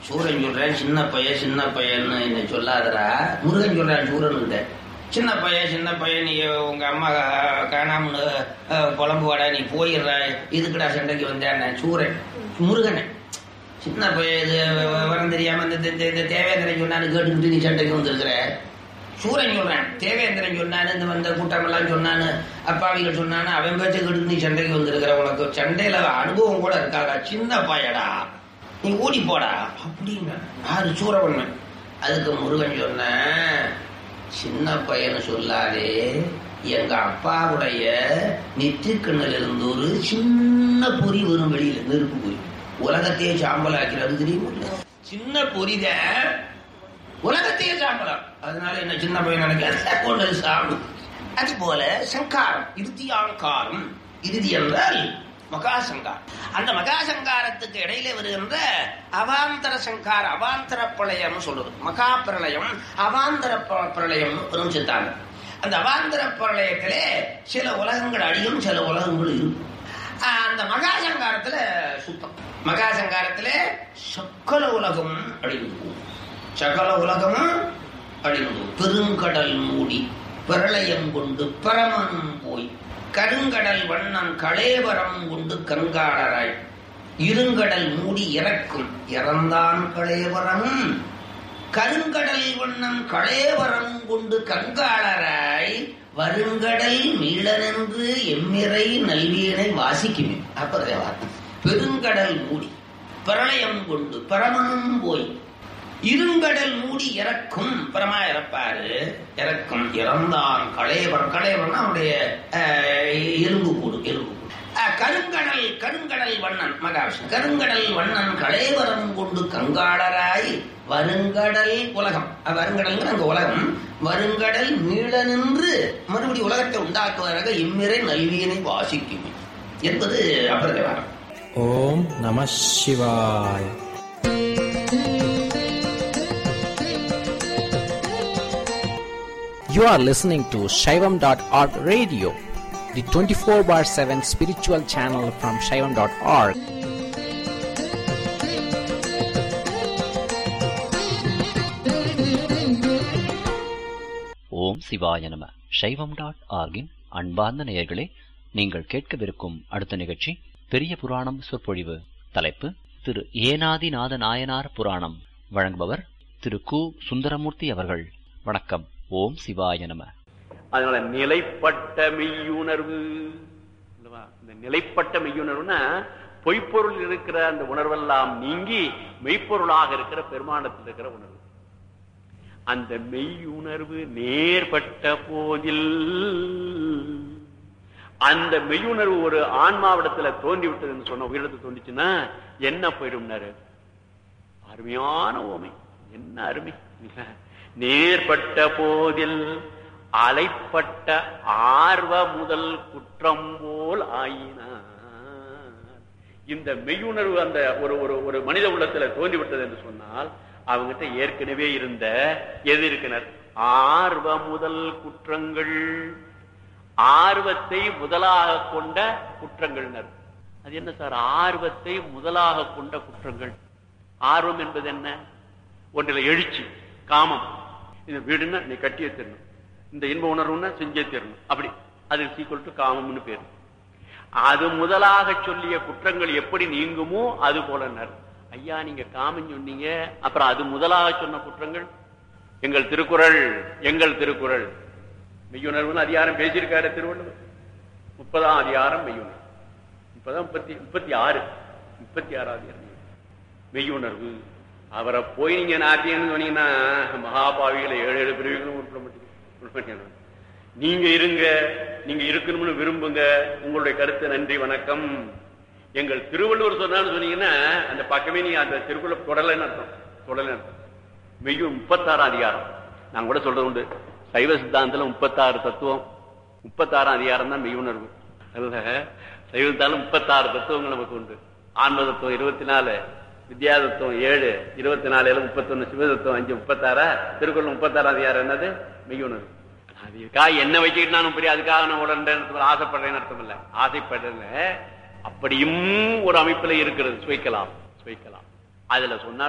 சூரன் சொல்றேன் சின்ன பையன் சின்ன பையன்னு என்னை சொல்லாதடா முருகன் சொல்றான் சூரன் சின்ன பையன் சின்ன பையன் நீ உங்க அம்மா காணாமனு புலம்புவாடா நீ போயிடுற இதுக்குடா சண்டைக்கு வந்தேன் சூரன் முருகனை சின்ன பையன் இது விவரம் தெரியாம இந்த இந்த- இந்த தேவேந்திரன் சொன்னான்னு கேட்டுக்கிட்டு நீ சண்டைக்கு வந்திருக்கிற சூரன் சொல்றேன் தேவேந்திரன் சொன்னான்னு இந்த வந்த கூட்டமெல்லாம் சொன்னான்னு அப்பாவிகள் சொன்னான்னு அவன் பேச்சை கேட்டு நீ சண்டைக்கு வந்திருக்கிற உனக்கு சண்டையில அனுபவம் கூட இருக்காதா சின்ன பையடா நீ ஓடி போடா அப்படிங்க யாரு சூரவண்ணன் அதுக்கு முருகன் சொன்ன சின்ன பையனை சொல்லாதே எங்க அப்பாவுடைய நெற்றிக்கண்ணில் இருந்து ஒரு சின்ன பொறி வரும் வெளியில நெருப்பு பொறி உலகத்தையே சாம்பலாக்கிறது தெரியுமா சின்ன பொறிதான் உலகத்தையே சாம்பலாம் அதனால என்ன சின்ன பையன் நினைக்காத கொண்டு சாப்பிடும் அது போல சங்காரம் இறுதியாங்காரம் இறுதி என்றால் மகாசங்காரம் அந்த மகாசங்காரத்துக்கு இடையிலே வருகின்ற அவாந்தர சங்கார அவாந்தர பிரளயம் சொல்றது மகா பிரளயம் அவாந்தர ப- பிரளயம் வரும் சித்தாந்தம் அந்த அவாந்தர பிரளயத்திலே சில உலகங்கள் அழியும் சில உலகங்கள் இருக்கும் ஆஹ் அந்த மகாசங்காரத்துல சுத்தம் மகாசங்காரத்துல சக்கல உலகம் அழிந்து போகும் சகல உலகமும் அழிந்து பெருங்கடல் மூடி பிரளயம் கொண்டு பரமன் போய் கருங்கடல் வண்ணம் களேவரம் கொண்டு கங்காளராய் இருங்கடல் மூடி இறக்கும் இறந்தான் களேவரம் கருங்கடல் வண்ணம் களேவரம் கொண்டு கங்காளராய் வருங்கடல் மீளனென்று எம்மிறை நல்வீனை வாசிக்குமே அப்ப பெருங்கடல் மூடி பிரளயம் கொண்டு பரமனும் போய் இருங்கடல் மூடி இறக்கும் பரமா இறப்பாரு இறக்கும் இறந்தான் களையவன் களையவன் அவனுடைய அஹ், எலும்பு கூடு எலும்பு கூடு அஹ், கருங்கடல் கருங்கடல் வண்ணன் மகாவிஷ்ணு கருங்கடல் வண்ணன் களைவரம் கொண்டு கங்காளராய் வருங்கடல் உலகம் அஹ், வருங்கடல்ங்கிற அங்க உலகம் வருங்கடல் மீள நின்று மறுபடி உலகத்தை உண்டாக்குவதாக இம்மிரை நல்வியனை வாசிக்கும் என்பது அபரதவாரம் ஓம் நம சிவாய் You are listening to Shaivam.org radio, the 24 bar 7 spiritual channel from Shaivam.org. ஓம் சிவாய நம சைவம் டாட் ஆர்கின் அன்பார்ந்த நேயர்களே நீங்கள் கேட்கவிருக்கும் அடுத்த நிகழ்ச்சி பெரிய புராணம் சொற்பொழிவு தலைப்பு திரு ஏனாதிநாத நாயனார் புராணம் வழங்குபவர் திரு கு சுந்தரமூர்த்தி அவர்கள் வணக்கம் ஓம் சிவாய நம அதனால நிலைப்பட்ட மெய்யுணர்வு அல்லவா? இந்த நிலைப்பட்ட மெய்யுணர்வுனா பொய்ப்பொருள் இருக்கிற அந்த உணர்வெல்லாம் நீங்கி மெய்ப்பொருளாக இருக்கிற பெருமானத்தில் இருக்கிற உணர்வு அந்த மெய்யுணர்வு நேர்பட்ட போதில் அந்த மெய்யுணர்வு ஒரு ஆன்மாவிடத்துல தோன்றி விட்டதுன்னு சொன்ன உயிரிடத்துல தோண்டிச்சுன்னா என்ன போயிடும்னாரு அருமையான ஓமை என்ன அருமை நேர்பட்ட போதில் அலைப்பட்ட ஆர்வ முதல் குற்றம் போல் ஆயினார் இந்த மெய்யுணர்வு அந்த ஒரு ஒரு ஒரு மனித உள்ளத்துல தோன்றி விட்டது என்று சொன்னால் அவங்ககிட்ட ஏற்கனவே இருந்த எது இருக்கிறனர் ஆர்வ முதல் குற்றங்கள் ஆர்வத்தை முதலாக கொண்ட குற்றங்கள்னர் அது என்ன சார் ஆர்வத்தை முதலாக கொண்ட குற்றங்கள் ஆர்வம் என்பது என்ன ஒன்றில் எழுச்சி காமம் இந்த வீடுன்னா நீ கட்டியே தரணும் இந்த இன்ப உணர்வுன்னா செஞ்சே தரணும் அப்படி அது சீக்குவல் டு காமம்னு பேரு அது முதலாக சொல்லிய குற்றங்கள் எப்படி நீங்குமோ அது போலனர் ஐயா நீங்க காமம் சொன்னீங்க அப்புறம் அது முதலாக சொன்ன குற்றங்கள் எங்கள் திருக்குறள் எங்கள் திருக்குறள் மெய்யுணர்வுன்னு அதிகாரம் பேசியிருக்காரு திருவள்ளுவர் முப்பதாம் அதிகாரம் மெய்யுணர்வு முப்பதாம் முப்பத்தி முப்பத்தி ஆறு முப்பத்தி ஆறாவது அதிகாரம் மெய்யுணர்வு அவரை போய் நீங்க நாட்டியன்னு சொன்னீங்கன்னா மகாபாவிகளை ஏழு ஏழு பிரிவுகளும் உருப்பட மாட்டீங்க உருப்பட மாட்டீங்க. நீங்க இருங்க நீங்க இருக்கணும்னு விரும்புங்க உங்களுடைய கருத்து நன்றி வணக்கம் எங்கள் திருவள்ளுவர் சொன்னான்னு சொன்னீங்கன்னா அந்த பக்கமே நீங்க அந்த திருக்குறள் தொடலைன்னு அர்த்தம் தொடலைன்னு அர்த்தம் மெய்யும் முப்பத்தாறாம் அதிகாரம் நான் கூட சொல்றது உண்டு சைவ சித்தாந்தத்துல முப்பத்தாறு தத்துவம் முப்பத்தாறாம் அதிகாரம் தான் மெய்யுணர்வு அதுல சைவ சித்தாந்தம் முப்பத்தாறு தத்துவங்கள் நமக்கு உண்டு ஆன்ம தத்துவம் இருபத்தி நாலு வித்யா தத்துவம் ஏழு இருபத்தி நாலுல முப்பத்தொன்னு சிவ தத்துவம் அஞ்சு முப்பத்தாறா திருக்குறள் முப்பத்தாறாம் அதிகாரம் என்னது மெய்யுணர்வு அதுக்காக என்ன வச்சுக்கிட்டு நானும் பெரிய அதுக்காக நான் உடனே ஆசைப்படுறேன்னு அர்த்தம் இல்ல ஆசைப்படுறேன் அப்படியும் ஒரு அமைப்புல இருக்கிறது சுவைக்கலாம் சுவைக்கலாம் அதுல சொன்னா